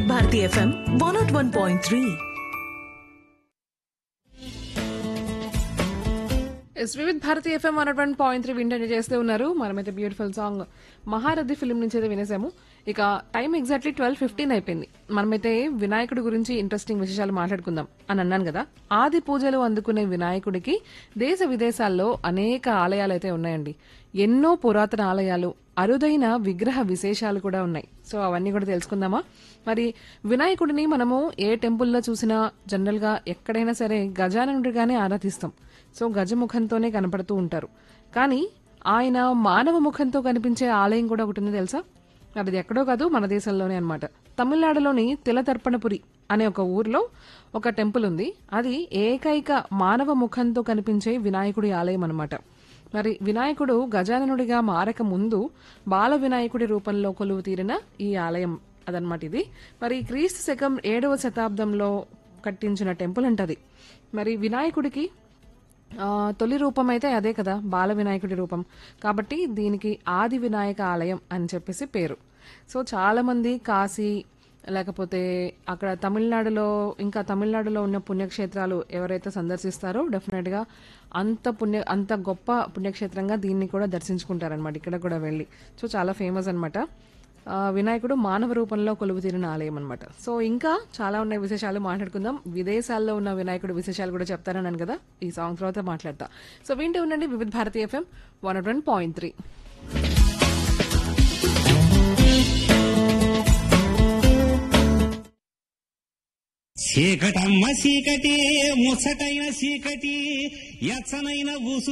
వివిధ Bharati FM one naught one point three ఎస్ Vividh Bharati FM one one point three వింటనే చేస్తూ ఉన్నారు మనమైతే బ్యూటిఫుల్ సాంగ్ మహారథి ఫిల్మ్ నుంచి అయితే వినేసాము ఇక టైం ఎగ్జాక్ట్లీ ట్వెల్వ్ ఫిఫ్టీన్ అయిపోయింది మనమైతే వినాయకుడి గురించి ఇంట్రెస్టింగ్ విశేషాలు మాట్లాడుకుందాం అని అన్నాను కదా ఆది పూజలు అందుకునే వినాయకుడికి దేశ విదేశాల్లో అనేక ఆలయాలు అయితే ఉన్నాయండి ఎన్నో పురాతన ఆలయాలు అరుదైన విగ్రహ విశేషాలు కూడా ఉన్నాయి సో అవన్నీ కూడా తెలుసుకుందామా మరి వినాయకుడిని మనము ఏ టెంపుల్లో చూసినా జనరల్ గా ఎక్కడైనా సరే గజాననుడిగానే ఆరాధిస్తాం సో గజముఖంతోనే కనపడుతూ ఉంటారు కానీ ఆయన మానవ ముఖంతో కనిపించే ఆలయం కూడా ఒకటి ఉంది తెలుసా మరి అది ఎక్కడో కాదు మన దేశంలోనే అన్నమాట తమిళనాడులోని తిలతర్పణపురి అనే ఒక ఊర్లో ఒక టెంపుల్ ఉంది అది ఏకైక మానవ ముఖంతో కనిపించే వినాయకుడి ఆలయం అన్నమాట మరి వినాయకుడు గజాననుడిగా మారక ముందు బాల వినాయకుడి రూపంలో కొలువు తీరిన ఈ ఆలయం అదనమాట ఇది మరి క్రీస్తు శకం ఏడవ శతాబ్దంలో కట్టించిన టెంపుల్ అంటది మరి వినాయకుడికి ఆ, తొలి రూపం అయితే అదే కదా బాల వినాయకుడి రూపం కాబట్టి దీనికి ఆది వినాయక ఆలయం అని చెప్పేసి పేరు సో చాలా మంది కాశీ లేకపోతే అక్కడ తమిళనాడులో ఇంకా తమిళనాడులో ఉన్న పుణ్యక్షేత్రాలు ఎవరైతే సందర్శిస్తారో డెఫినెట్ గా అంత పుణ్య అంత గొప్ప పుణ్యక్షేత్రంగా దీన్ని కూడా దర్శించుకుంటారనమాట ఇక్కడ కూడా వెళ్ళి సో చాలా ఫేమస్ అనమాట ఆ, వినాయకుడు మానవ రూపంలో కొలువు తీరిన ఆలయం అనమాట సో ఇంకా చాలా ఉన్నాయి విశేషాలు మాట్లాడుకుందాం విదేశాల్లో ఉన్న వినాయకుడు విశేషాలు కూడా చెప్తారన్నాను కదా ఈ సాంగ్ తర్వాత మాట్లాడతా సో వింటూ ఉండండి Vividh Bharati FM one one point three చీకటమ్మ చీకటి ముచ్చటైన చీకటి ఎచ్చనైన ఊసు